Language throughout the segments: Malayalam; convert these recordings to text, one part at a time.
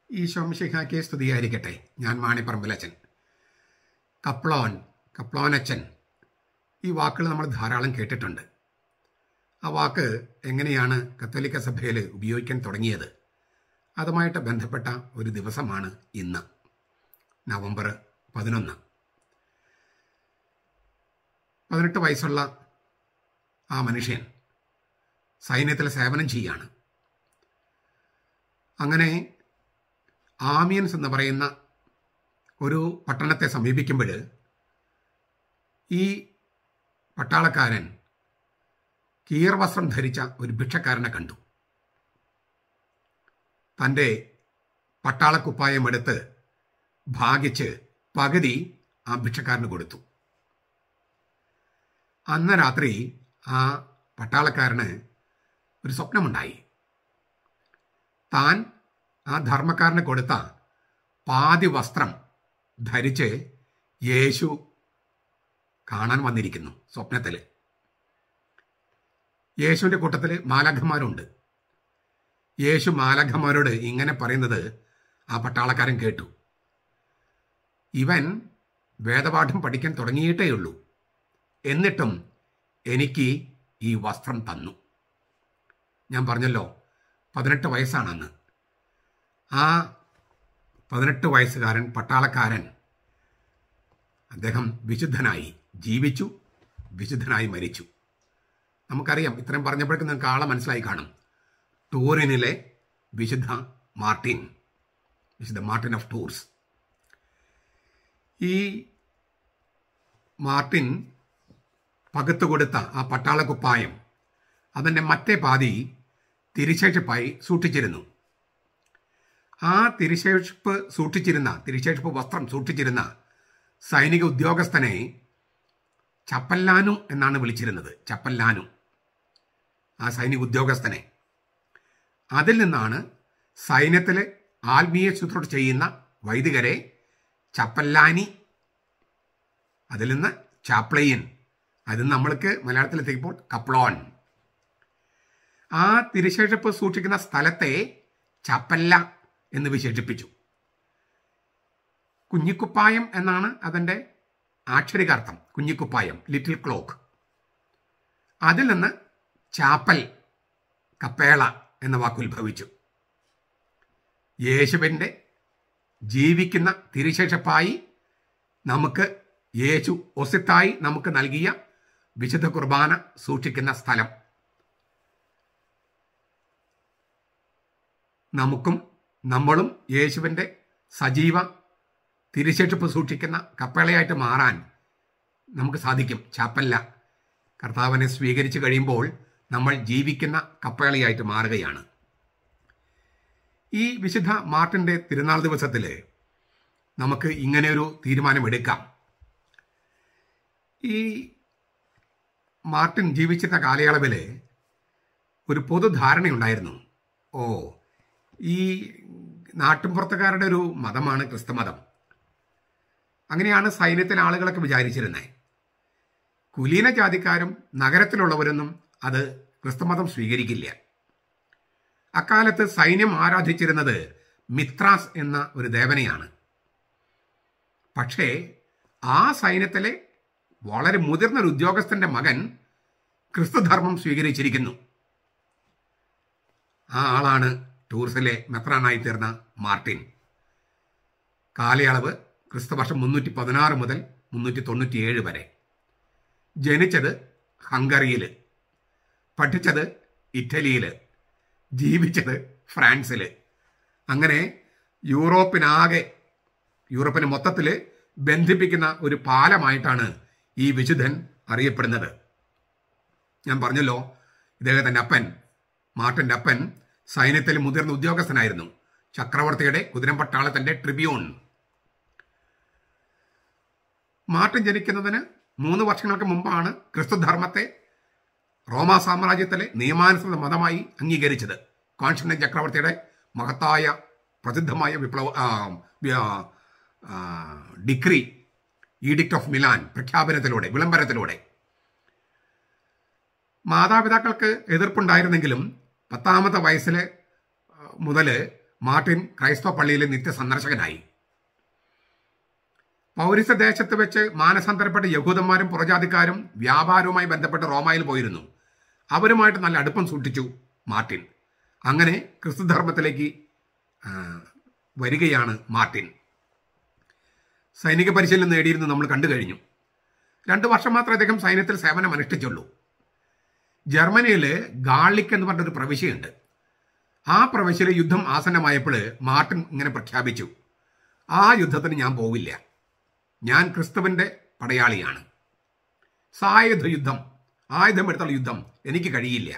ഈ ശോംശിഹാക്കിയെ സ്തുതിയായിരിക്കട്ടെ ഞാൻ മാണിപ്പറമ്പിലച്ചൻ കപ്ലോൻ കപ്ലോനച്ചൻ ഈ വാക്കുകൾ നമ്മൾ ധാരാളം കേട്ടിട്ടുണ്ട് ആ വാക്ക് എങ്ങനെയാണ് കത്തോലിക്ക സഭയിൽ ഉപയോഗിക്കാൻ തുടങ്ങിയത് അതുമായിട്ട് ബന്ധപ്പെട്ട ഒരു ദിവസമാണ് ഇന്ന് നവംബർ പതിനൊന്ന് പതിനെട്ട് വയസ്സുള്ള ആ മനുഷ്യൻ സൈന്യത്തിൽ സേവനം ചെയ്യാണ് അങ്ങനെ ആമിയൻസ് എന്ന് പറയുന്ന ഒരു പട്ടണത്തെ സമീപിക്കുമ്പോൾ ഈ പട്ടാളക്കാരൻ കീർവസ്ത്രം ധരിച്ച ഒരു ഭിക്ഷക്കാരനെ കണ്ടു തൻ്റെ പട്ടാളക്കുപ്പായം എടുത്ത് ഭാഗിച്ച് പകുതി ആ ഭിക്ഷക്കാരന് കൊടുത്തു അന്ന് രാത്രി ആ പട്ടാളക്കാരന് ഒരു സ്വപ്നമുണ്ടായി താൻ ആ ധർമ്മക്കാരന് കൊടുത്ത പാതി വസ്ത്രം ധരിച്ച് യേശു കാണാൻ വന്നിരിക്കുന്നു സ്വപ്നത്തിൽ യേശുവിൻ്റെ കൂട്ടത്തിൽ മാലാഖന്മാരുണ്ട് യേശു മാലാഖന്മാരോട് ഇങ്ങനെ പറയുന്നത് ആ പട്ടാളക്കാരൻ കേട്ടു ഇവൻ വേദപാഠം പഠിക്കാൻ തുടങ്ങിയിട്ടേയുള്ളൂ എന്നിട്ടും എനിക്ക് ഈ വസ്ത്രം തന്നു ഞാൻ പറഞ്ഞല്ലോ പതിനെട്ട് വയസ്സാണെന്ന് ആ പതിനെട്ട് വയസ്സുകാരൻ പട്ടാളക്കാരൻ അദ്ദേഹം വിശുദ്ധനായി ജീവിച്ചു വിശുദ്ധനായി മരിച്ചു നമുക്കറിയാം ഇത്രയും പറഞ്ഞപ്പോഴേക്കും നിങ്ങൾക്ക് ആളെ മനസ്സിലായി കാണും ടൂറിനിലെ വിശുദ്ധ മാർട്ടിൻ വിശുദ്ധ മാർട്ടിൻ ഓഫ് ടൂർസ് ഈ മാർട്ടിൻ പകത്തു കൊടുത്ത ആ പട്ടാളക്കുപ്പായം അതിൻ്റെ മറ്റേ പാതി തിരിശേഷിപ്പായി സൂക്ഷിച്ചിരുന്നു ആ തിരിശേഷിപ്പ് സൂക്ഷിച്ചിരുന്ന തിരിശേഷിപ്പ് വസ്ത്രം സൂക്ഷിച്ചിരുന്ന സൈനിക ഉദ്യോഗസ്ഥനെ ചപ്പല്ലാനു എന്നാണ് വിളിച്ചിരുന്നത് ചപ്പല്ലാനു ആ സൈനിക ഉദ്യോഗസ്ഥനെ അതിൽ നിന്നാണ് സൈന്യത്തിൽ ആത്മീയ ശുശ്രൂഷ ചെയ്യുന്ന വൈദികരെ ചപ്പല്ലാനി അതിൽ നിന്ന് ചാപ്ലയിൻ അത് നമ്മൾക്ക് മലയാളത്തിലെത്തിയപ്പോൾ കപ്ലോൺ ആ തിരുശേഷിപ്പ് സൂക്ഷിക്കുന്ന സ്ഥലത്തെ ചപ്പല്ല എന്ന് വിശേഷിപ്പിച്ചു കുഞ്ഞിക്കുപ്പായം എന്നാണ് അതിൻ്റെ ആക്ഷരികാർത്ഥം കുഞ്ഞിക്കുപ്പായം ലിറ്റിൽ ക്ലോക്ക് അതിൽ നിന്ന് ചാപ്പൽ കപ്പേള എന്ന വാക്ക് ഉത്ഭവിച്ചു യേശുവിൻ്റെ ജീവിക്കുന്ന തിരുശേഷപ്പായി നമുക്ക് യേശു ഒസിത്തായി നമുക്ക് നൽകിയ വിശുദ്ധ കുർബാന സൂക്ഷിക്കുന്ന സ്ഥലം നമുക്കും നമ്മളും യേശുവിൻ്റെ സജീവ തിരിശേഷിപ്പ് സൂക്ഷിക്കുന്ന കപ്പേളയായിട്ട് മാറാൻ നമുക്ക് സാധിക്കും ചാപ്പല്ല കർത്താവിനെ സ്വീകരിച്ചു കഴിയുമ്പോൾ നമ്മൾ ജീവിക്കുന്ന കപ്പേളയായിട്ട് മാറുകയാണ് ഈ വിശുദ്ധ മാർട്ടിൻ്റെ തിരുനാൾ ദിവസത്തിൽ നമുക്ക് ഇങ്ങനെയൊരു തീരുമാനമെടുക്കാം ഈ മാർട്ടിൻ ജീവിച്ചിരുന്ന കാലയളവിൽ ഒരു പൊതുധാരണയുണ്ടായിരുന്നു ഓ ഈ നാട്ടിൻപുറത്തുകാരുടെ ഒരു മതമാണ് ക്രിസ്തുമതം അങ്ങനെയാണ് സൈന്യത്തിലെ ആളുകളൊക്കെ വിചാരിച്ചിരുന്നത് കുലീന ജാതിക്കാരും നഗരത്തിലുള്ളവരൊന്നും അത് ക്രിസ്തുമതം സ്വീകരിക്കില്ല അക്കാലത്ത് സൈന്യം ആരാധിച്ചിരുന്നത് മിത്രാസ് എന്ന ഒരു ദേവനെയാണ് പക്ഷേ ആ സൈന്യത്തിലെ വളരെ മുതിർന്ന ഒരു ഉദ്യോഗസ്ഥന്റെ മകൻ ക്രിസ്തുധർമ്മം സ്വീകരിച്ചിരിക്കുന്നു ആ ആളാണ് ടൂർസിലെ മെത്രാനായി തീർന്ന മാർട്ടിൻ കാലയളവ് ക്രിസ്തുവർഷം മുന്നൂറ്റി പതിനാറ് മുതൽ മുന്നൂറ്റി തൊണ്ണൂറ്റിയേഴ് വരെ ജനിച്ചത് ഹംഗറിയിൽ പഠിച്ചത് ഇറ്റലിയിൽ ജീവിച്ചത് ഫ്രാൻസിൽ അങ്ങനെ യൂറോപ്പിനാകെ യൂറോപ്പിനെ മൊത്തത്തിൽ ബന്ധിപ്പിക്കുന്ന ഒരു പാലമായിട്ടാണ് ഈ വിശുദ്ധൻ അറിയപ്പെടുന്നത് ഞാൻ പറഞ്ഞല്ലോ ഇദ്ദേഹത്തിൻ്റെ അപ്പൻ മാർട്ടിൻ്റെ അപ്പൻ സൈന്യത്തിൽ മുതിർന്ന ഉദ്യോഗസ്ഥനായിരുന്നു ചക്രവർത്തിയുടെ കുതിരമ്പട്ടാളത്തിൻ്റെ ട്രിബ്യൂൺ മാർട്ടിൻ ജനിക്കുന്നതിന് മൂന്ന് വർഷങ്ങൾക്ക് മുമ്പാണ് ക്രിസ്തുധർമ്മത്തെ റോമാ സാമ്രാജ്യത്തിലെ നിയമാനുസൃത മതമായി അംഗീകരിച്ചത് കോൺസ്റ്റന്റൈൻ ചക്രവർത്തിയുടെ മഹത്തായ പ്രസിദ്ധമായ വിപ്ലവ ആ, വ്യ- ആ, ഡിക്രി ഈഡിക്റ്റ് ഓഫ് മിലാൻ പ്രഖ്യാപനത്തിലൂടെ വിളംബരത്തിലൂടെ മാതാപിതാക്കൾക്ക് എതിർപ്പുണ്ടായിരുന്നെങ്കിലും പത്താമത്തെ വയസ്സിൽ മുതൽ മാർട്ടിൻ ക്രൈസ്തവ പള്ളിയിലെ നിത്യസന്ദർശകനായി പൗരസ്യ ദേശത്ത് വെച്ച് മാനസാന്തരപ്പെട്ട യഹൂദന്മാരും പുറജാതിക്കാരും വ്യാപാരവുമായി ബന്ധപ്പെട്ട് റോമായിൽ പോയിരുന്നു അവരുമായിട്ട് നല്ല അടുപ്പം സൂക്ഷിച്ചു മാർട്ടിൻ അങ്ങനെ ക്രിസ്തുധർമ്മത്തിലേക്ക് ആ, വരികയാണ് മാർട്ടിൻ സൈനിക പരിശീലനം നേടിയിരുന്നു നമ്മൾ കണ്ടു കഴിഞ്ഞു രണ്ട് വർഷം മാത്രമേ അദ്ദേഹം സൈന്യത്തിൽ സേവനം അനുഷ്ഠിച്ചുള്ളൂ ജർമ്മനിയിൽ ഗാളിക് എന്ന് പറഞ്ഞൊരു പ്രവിശ്യയുണ്ട് ആ പ്രവിശ്യയിലെ യുദ്ധം ആസന്നമായപ്പോൾ മാർട്ടിൻ ഇങ്ങനെ പ്രഖ്യാപിച്ചു ആ യുദ്ധത്തിന് ഞാൻ പോവില്ല ഞാൻ ക്രിസ്തുവിന്റെ പടയാളിയാണ് സായുധ യുദ്ധം ആയുധമെടുത്തുള്ള യുദ്ധം എനിക്ക് കഴിയില്ല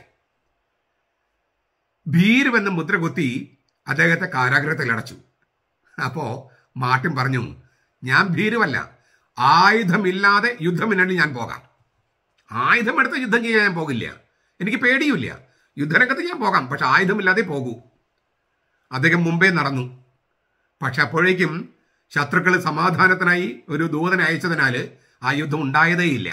ഭീരുവെന്ന് മുദ്ര കുത്തി അദ്ദേഹത്തെ കാരാഗ്രഹത്തിൽ അടച്ചു അപ്പോ മാർട്ടിൻ പറഞ്ഞു ഞാൻ ഭീരുവല്ല ആയുധമില്ലാതെ യുദ്ധമിനണി ഞാൻ പോകാം ആയുധമെടുത്ത് യുദ്ധം ചെയ്യാൻ ഞാൻ പോകില്ല എനിക്ക് പേടിയില്ല യുദ്ധരംഗത്ത് ഞാൻ പോകാം പക്ഷെ ആയുധമില്ലാതെ പോകൂ അദ്ദേഹം മുമ്പേ നടന്നു പക്ഷെ അപ്പോഴേക്കും ശത്രുക്കൾ സമാധാനത്തിനായി ഒരു ദൂതനെ അയച്ചതിനാൽ ആ യുദ്ധം ഉണ്ടായതേയില്ല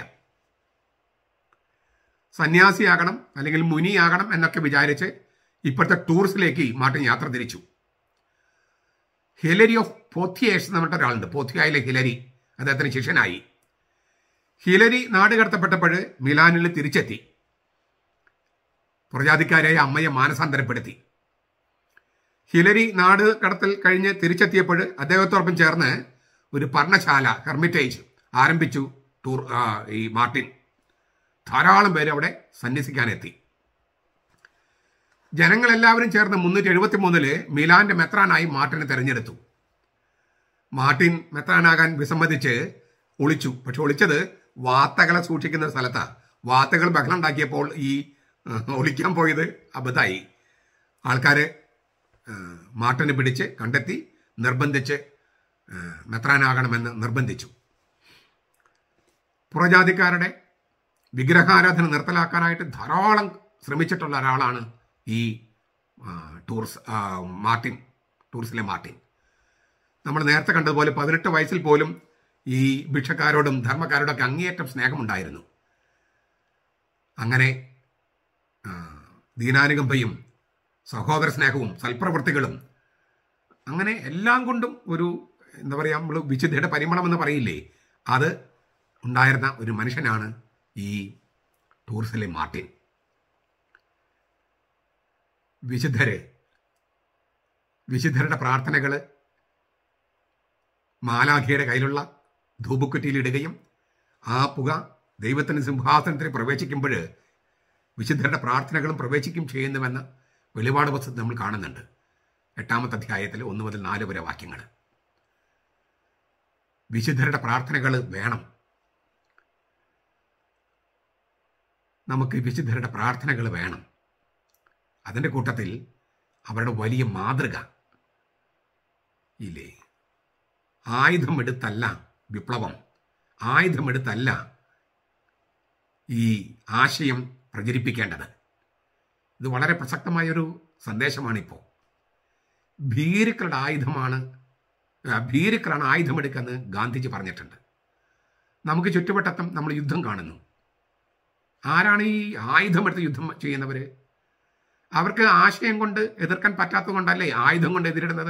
സന്യാസിയാകണം അല്ലെങ്കിൽ മുനിയാകണം എന്നൊക്കെ വിചാരിച്ച് ഇപ്പോഴത്തെ ടൂറിസ്റ്റിലേക്ക് മാർട്ടിൻ യാത്ര തിരിച്ചു ഹിലരി ഓഫ് പോത്തിയേഴ്സ് എന്ന് പറഞ്ഞിട്ട് ഒരാളുണ്ട് പോത്തിയായിലെ ഹിലരി അദ്ദേഹത്തിന് ശിഷ്യനായി ഹിലരി നാട് കടത്തപ്പെട്ടപ്പോൾ മിലാനിൽ തിരിച്ചെത്തി പ്രജാതിക്കാരായ അമ്മയെ മാനസാന്തരപ്പെടുത്തി ഹിലരി നാട് കടത്തൽ കഴിഞ്ഞ് തിരിച്ചെത്തിയപ്പോൾ അദ്ദേഹത്തോടൊപ്പം ചേർന്ന് ഒരു പർണശാല ഹെർമിറ്റേജ് ആരംഭിച്ചു ടൂർ ആ, ഈ മാർട്ടിൻ ധാരാളം പേര് അവിടെ സന്യസിക്കാനെത്തി ജനങ്ങളെല്ലാവരും ചേർന്ന് മുന്നൂറ്റി എഴുപത്തി മൂന്നില് മിലാന്റെ മെത്രാനായി മാർട്ടിനെ തെരഞ്ഞെടുത്തു മാർട്ടിൻ മെത്രാനാകാൻ വിസമ്മതിച്ച് ഒളിച്ചു പക്ഷെ ഒളിച്ചത് വാത്തകളെ സൂക്ഷിക്കുന്ന സ്ഥലത്താണ് വാത്തകൾ ബഹളം ഉണ്ടാക്കിയപ്പോൾ ഈ ആ, ഒളിക്കാൻ പോയത് അബദ്ധമായി ആൾക്കാർ മാർട്ടിനെ പിടിച്ച് കണ്ടെത്തി നിർബന്ധിച്ച് ആ, മെത്രാനാകണമെന്ന് നിർബന്ധിച്ചു പുറജാതിക്കാരുടെ വിഗ്രഹാരാധന നിർത്തലാക്കാനായിട്ട് ധാരാളം ശ്രമിച്ചിട്ടുള്ള ഒരാളാണ് ഈ ആ, ടൂർസ് ആ, മാർട്ടിൻ ടൂറിസിലെ മാർട്ടിൻ നമ്മൾ നേരത്തെ കണ്ടതുപോലെ പതിനെട്ട് വയസ്സിൽ പോലും ഈ ഭിക്ഷക്കാരോടും ധർമ്മക്കാരോടൊക്കെ അങ്ങേയറ്റം സ്നേഹമുണ്ടായിരുന്നു അങ്ങനെ ആ, ദീനാനുകമ്പയും സഹോദര സ്നേഹവും സൽപ്രവൃത്തികളും അങ്ങനെ എല്ലാം കൊണ്ടും ഒരു എന്താ പറയുക നമ്മൾ വിശുദ്ധയുടെ പരിമളം എന്ന് പറയില്ലേ അത് ഉണ്ടായിരുന്ന ഒരു മനുഷ്യനാണ് ഈ ടൂറിസിലെ മാർട്ടിൻ വിശുദ്ധര് വിശുദ്ധരുടെ പ്രാർത്ഥനകൾ മാലാഖിയുടെ കയ്യിലുള്ള ധൂപക്കുറ്റിയിലിടുകയും ആ പുക ദൈവത്തിന് സിംഹാസനത്തിൽ പ്രവേശിക്കുമ്പോൾ വിശുദ്ധരുടെ പ്രാർത്ഥനകളും പ്രവേശിക്കും ചെയ്യുന്നുവെന്ന് വെളിപാട് പുസ്തകത്തിൽ നമ്മൾ കാണുന്നുണ്ട് എട്ടാമത്തെ അധ്യായത്തിൽ ഒന്ന് മുതൽ നാല് വരെ വാക്യങ്ങൾ വിശുദ്ധരുടെ പ്രാർത്ഥനകൾ വേണം നമുക്ക് വിശുദ്ധരുടെ പ്രാർത്ഥനകൾ വേണം അതിൻ്റെ കൂട്ടത്തിൽ അവരുടെ വലിയ മാതൃക ഇല്ലേ ആയുധമെടുത്തല്ല വിപ്ലവം ആയുധമെടുത്തല്ല ഈ ആശയം പ്രചരിപ്പിക്കേണ്ടത് ഇത് വളരെ പ്രസക്തമായൊരു സന്ദേശമാണിപ്പോൾ ഭീരുക്കളുടെ ആയുധമാണ് ആ, ഭീരുക്കളാണ് ആയുധമെടുക്കെന്ന് ഗാന്ധിജി പറഞ്ഞിട്ടുണ്ട് നമുക്ക് ചുറ്റുവട്ടത്തും നമ്മൾ യുദ്ധം കാണുന്നു ആരാണ് ഈ ആയുധമെടുത്ത് യുദ്ധം ചെയ്യുന്നവർ അവർക്ക് ആശയം കൊണ്ട് എതിർക്കാൻ പറ്റാത്തത് കൊണ്ടല്ലേ ആയുധം കൊണ്ട് എതിരിടുന്നത്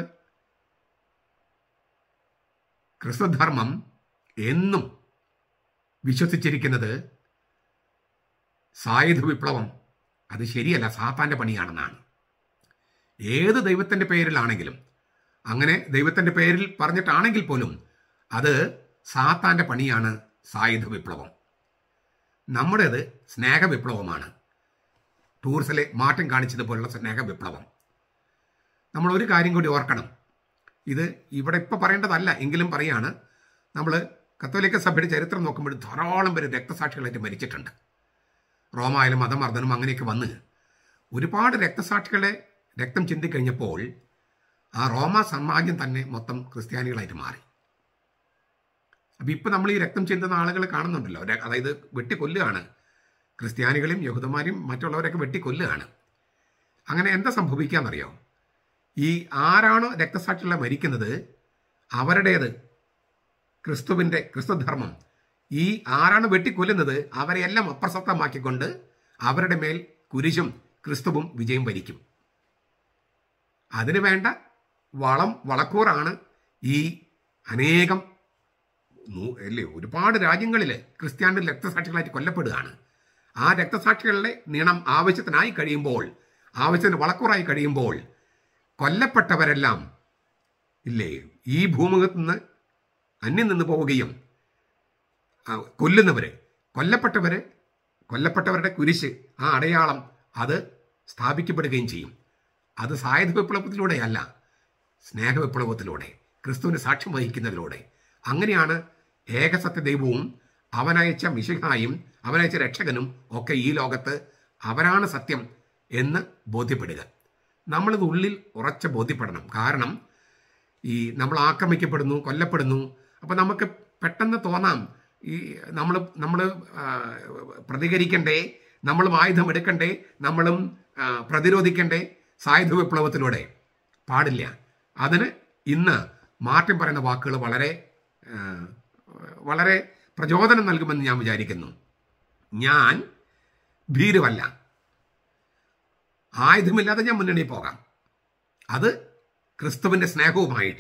ക്രിസ്തുധർമ്മം എന്നും വിശ്വസിച്ചിരിക്കുന്നത് സായുധ വിപ്ലവം അത് ശരിയല്ല സാത്താന്റെ പണിയാണെന്നാണ് ഏത് ദൈവത്തിന്റെ പേരിലാണെങ്കിലും അങ്ങനെ ദൈവത്തിന്റെ പേരിൽ പറഞ്ഞിട്ടാണെങ്കിൽ പോലും അത് സാത്താന്റെ പണിയാണ് സായുധ വിപ്ലവം നമ്മുടേത് സ്നേഹ വിപ്ലവമാണ് ടൂറിസിലെ മാറ്റം കാണിച്ചതുപോലുള്ള സ്നേഹ വിപ്ലവം നമ്മൾ ഒരു കാര്യം കൂടി ഓർക്കണം ഇത് ഇവിടെ ഇപ്പോൾ പറയേണ്ടതല്ല എങ്കിലും പറയാണ് നമ്മൾ കത്തോലിക്ക സഭയുടെ ചരിത്രം നോക്കുമ്പോൾ ധാരാളം പേര് രക്തസാക്ഷികളായിട്ട് മരിച്ചിട്ടുണ്ട് റോമായാലും മതമർദ്ദനം അങ്ങനെയൊക്കെ വന്ന് ഒരുപാട് രക്തസാക്ഷികളെ രക്തം ചിന്തിക്കഴിഞ്ഞപ്പോൾ ആ റോമ സമാജം തന്നെ മൊത്തം ക്രിസ്ത്യാനികളായിട്ട് മാറി അപ്പം ഇപ്പം നമ്മൾ ഈ രക്തം ചിന്തുന്ന ആളുകൾ കാണുന്നുണ്ടല്ലോ ര- അതായത് വെട്ടിക്കൊല്ലുകയാണ് ക്രിസ്ത്യാനികളെയും യഹൂദന്മാരെയും മറ്റുള്ളവരൊക്കെ വെട്ടിക്കൊല്ലുകയാണ് അങ്ങനെ എന്താ സംഭവിക്കാന്നറിയോ ഈ ആരാണോ രക്തസാക്ഷികളെ മരിക്കുന്നത് അവരുടേത് ക്രിസ്തുവിൻ്റെ ക്രിസ്തുധർമ്മം ഈ ആരാണ് വെട്ടിക്കൊല്ലുന്നത് അവരെയെല്ലാം അപ്രസക്തമാക്കിക്കൊണ്ട് അവരുടെ മേൽ കുരിശും ക്രിസ്തുവും വിജയം വരിക്കും അതിനു വേണ്ട വളം വളക്കൂറാണ് ഈ അനേകം നൂ- അല്ലേ ഒരുപാട് രാജ്യങ്ങളിൽ ക്രിസ്ത്യാനി രക്തസാക്ഷികളായിട്ട് കൊല്ലപ്പെടുകയാണ് ആ രക്തസാക്ഷികളുടെ നീളം ആവശ്യത്തിനായി കഴിയുമ്പോൾ ആവശ്യത്തിന് വളക്കൂറായി കഴിയുമ്പോൾ കൊല്ലപ്പെട്ടവരെല്ലാം ഇല്ലേ ഈ ഭൂമുഖത്ത് നിന്ന് അന്യം നിന്ന് പോവുകയും ആ, കൊല്ലുന്നവര് കൊല്ലപ്പെട്ടവര് കൊല്ലപ്പെട്ടവരുടെ കുരിശ് ആ അടയാളം അത് സ്ഥാപിക്കപ്പെടുകയും ചെയ്യും അത് സായുധ വിപ്ലവത്തിലൂടെയല്ല സ്നേഹവിപ്ലവത്തിലൂടെ ക്രിസ്തുവിന് സാക്ഷ്യം വഹിക്കുന്നതിലൂടെ അങ്ങനെയാണ് ഏകസത്യ ദൈവവും അവനയച്ച മിശിഹായും അവനയച്ച രക്ഷകനും ഒക്കെ ഈ ലോകത്ത് അവരാണ് സത്യം എന്ന് ബോധ്യപ്പെടുക നമ്മളിത് ഉള്ളിൽ ഉറച്ച ബോധ്യപ്പെടണം കാരണം ഈ നമ്മൾ ആക്രമിക്കപ്പെടുന്നു കൊല്ലപ്പെടുന്നു അപ്പോൾ നമുക്ക് പെട്ടെന്ന് തോന്നാം ഈ നമ്മൾ നമ്മൾ പ്രതികരിക്കണ്ടേ നമ്മളും ആയുധം എടുക്കണ്ടേ നമ്മളും ആ, പ്രതിരോധിക്കണ്ടേ സായുധ വിപ്ലവത്തിലൂടെ പാടില്ല അതിന് ഇന്ന് മാർട്ടിൻ പറയുന്ന വാക്കുകൾ വളരെ ആ, വളരെ പ്രചോദനം നൽകുമെന്ന് ഞാൻ വിചാരിക്കുന്നു ഞാൻ ഭീരുവല്ല ആയുധമില്ലാതെ ഞാൻ മുന്നണി പോകാം അത് ക്രിസ്തുവിൻ്റെ സ്നേഹവുമായിട്ട്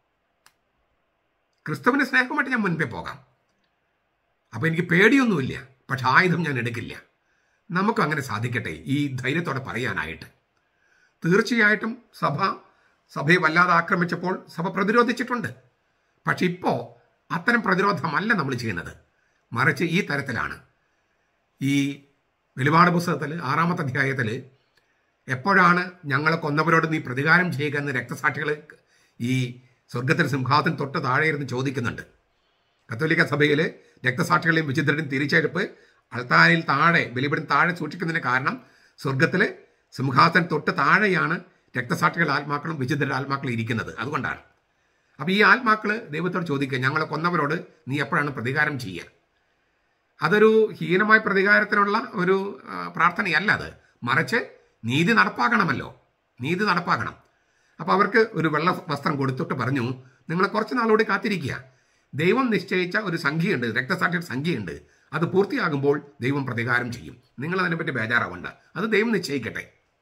ക്രിസ്തുവിൻ്റെ സ്നേഹവുമായിട്ട് ഞാൻ മുൻപേ പോകാം അപ്പോൾ എനിക്ക് പേടിയൊന്നുമില്ല പക്ഷെ ആയുധം ഞാൻ എടുക്കില്ല നമുക്കും അങ്ങനെ സാധിക്കട്ടെ ഈ ധൈര്യത്തോടെ പറയാനായിട്ട് തീർച്ചയായിട്ടും സഭ സഭയെ വല്ലാതെ ആക്രമിച്ചപ്പോൾ സഭ പ്രതിരോധിച്ചിട്ടുണ്ട് പക്ഷെ ഇപ്പോൾ അത്തരം പ്രതിരോധമല്ല നമ്മൾ ചെയ്യുന്നത് മറിച്ച് ഈ തരത്തിലാണ് ഈ വെളിപാട് പുസ്തകത്തിൽ ആറാമത്തെ അധ്യായത്തിൽ എപ്പോഴാണ് ഞങ്ങളെ കൊന്നവരോട് നീ പ്രതികാരം ചെയ്യുക എന്ന് രക്തസാക്ഷികൾ ഈ സ്വർഗത്തിൽ സിംഹാസനം തൊട്ട് താഴെ ഇരുന്ന് ചോദിക്കുന്നുണ്ട് കത്തോലിക്ക സഭയിൽ രക്തസാക്ഷികളെയും വിചിത്രനും തിരിച്ചെടുപ്പ് അൾത്താരയിൽ താഴെ ബലിപീഠം താഴെ സൂക്ഷിക്കുന്നതിന് കാരണം സ്വർഗത്തിൽ സിംഹാസനം തൊട്ട് താഴെയാണ് രക്തസാക്ഷികളുടെ ആത്മാക്കളും വിചിത്രരുടെ ആത്മാക്കളും ഇരിക്കുന്നത് അതുകൊണ്ടാണ് അപ്പോൾ ഈ ആത്മാക്കൾ ദൈവത്തോട് ചോദിക്കുക ഞങ്ങളെ കൊന്നവരോട് നീ എപ്പോഴാണ് പ്രതികാരം ചെയ്യുക അതൊരു ഹീനമായ പ്രതികാരത്തിനുള്ള ഒരു ആ, പ്രാർത്ഥനയല്ല അത് മറിച്ച് നീതി നടപ്പാക്കണമല്ലോ നീതി നടപ്പാക്കണം അപ്പോൾ അവർക്ക് ഒരു വെള്ള വസ്ത്രം കൊടുത്തിട്ട് പറഞ്ഞു നിങ്ങൾ കുറച്ച് നാളുകൂടി കാത്തിരിക്കുക ദൈവം നിശ്ചയിച്ച ഒരു സംഖ്യയുണ്ട് രക്തസാക്ഷിയുടെ സംഖ്യയുണ്ട് അത് പൂർത്തിയാകുമ്പോൾ ദൈവം പ്രതികാരം ചെയ്യും നിങ്ങൾ അതിനെപ്പറ്റി ബേജാറാവണ്ട അത് ദൈവം നിശ്ചയിക്കട്ടെ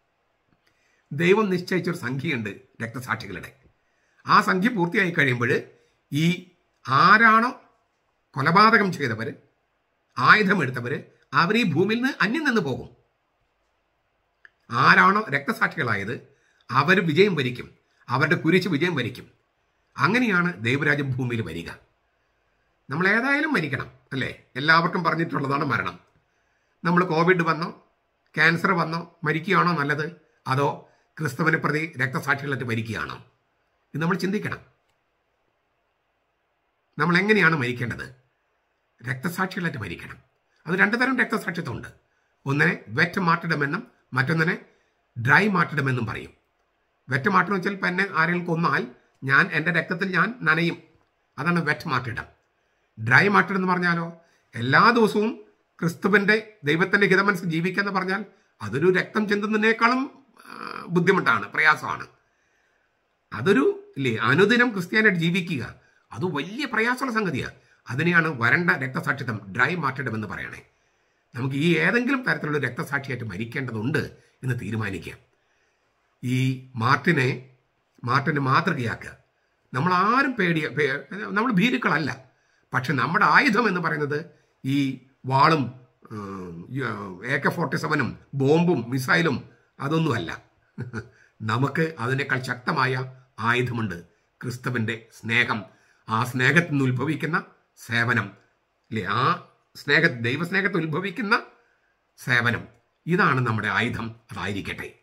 ദൈവം നിശ്ചയിച്ച ഒരു സംഖ്യയുണ്ട് രക്തസാക്ഷികളുടെ ആ സംഖ്യ പൂർത്തിയായി കഴിയുമ്പോൾ ഈ ആരാണോ കൊലപാതകം ചെയ്തവർ ആയുധമെടുത്തവർ അവർ ഈ ഭൂമിയിൽ നിന്ന് അന്യം നിന്ന് പോകും ആരാണോ രക്തസാക്ഷികളായത് അവർ വിജയം വരിക്കും അവരുടെ കുരിശ് വിജയം വരിക്കും അങ്ങനെയാണ് ദൈവരാജ്യം ഭൂമിയിൽ വരിക നമ്മൾ ഏതായാലും മരിക്കണം അല്ലേ എല്ലാവർക്കും പറഞ്ഞിട്ടുള്ളതാണ് മരണം നമ്മൾ കോവിഡ് വന്നോ ക്യാൻസർ വന്നോ മരിക്കുകയാണോ നല്ലത് അതോ ക്രിസ്തുവിനെ പ്രതി രക്തസാക്ഷികളായിട്ട് മരിക്കുകയാണോ ഇത് നമ്മൾ ചിന്തിക്കണം നമ്മൾ എങ്ങനെയാണ് മരിക്കേണ്ടത് രക്തസാക്ഷികളായിട്ട് മരിക്കണം അത് രണ്ടു തരം രക്തസാക്ഷിത്വമുണ്ട് ഒന്നിനെ വെറ്റ് മാർട്ടിടമെന്നും മറ്റൊന്നിനെ ഡ്രൈ മാർട്ടിടമെന്നും പറയും വെറ്റ് മാർട്ടിടം വെച്ചാൽ ഇപ്പം എന്നെ ആരെങ്കിലും കൊന്നാൽ ഞാൻ എൻ്റെ രക്തത്തിൽ ഞാൻ നനയും അതാണ് വെറ്റ് മാർട്ടിടം ഡ്രൈ മാർട്ടിടം എന്ന് പറഞ്ഞാലോ എല്ലാ ദിവസവും ക്രിസ്തുവിൻ്റെ ദൈവത്തിൻ്റെ ഹിതമനസ് ജീവിക്കുക എന്ന് പറഞ്ഞാൽ അതൊരു രക്തം ചിന്തുന്നതിനേക്കാളും ആ, ബുദ്ധിമുട്ടാണ് പ്രയാസമാണ് അതൊരു ഇല്ലേ അനുദിനം ക്രിസ്ത്യാനായിട്ട് ജീവിക്കുക അത് വലിയ പ്രയാസമുള്ള സംഗതിയാണ് അതിനെയാണ് വരണ്ട രക്തസാക്ഷിത്വം ഡ്രൈ മാർട്ടിടം എന്ന് പറയണേ നമുക്ക് ഈ ഏതെങ്കിലും തരത്തിലുള്ള രക്തസാക്ഷിയായിട്ട് മരിക്കേണ്ടതുണ്ട് എന്ന് തീരുമാനിക്കുക ഈ മാർട്ടിനെ മാർട്ടിനെ മാതൃകയാക്കുക നമ്മൾ ആരും പേടിയ പേ- നമ്മൾ ഭീരുക്കളല്ല പക്ഷെ നമ്മുടെ ആയുധം എന്ന് പറയുന്നത് ഈ വാളും എ കെ ഫോർട്ടി സെവനും ബോംബും മിസൈലും അതൊന്നുമല്ല നമുക്ക് അതിനേക്കാൾ ശക്തമായ ആയുധമുണ്ട് ക്രിസ്തുവിൻ്റെ സ്നേഹം ആ സ്നേഹത്തിൽ നിന്ന് ഉത്ഭവിക്കുന്ന സേവനം അല്ലേ ആ സ്നേഹ ദൈവസ്നേഹത്തിൽ ഉത്ഭവിക്കുന്ന സേവനം ഇതാണ് നമ്മുടെ ആയുധം അതായിരിക്കട്ടെ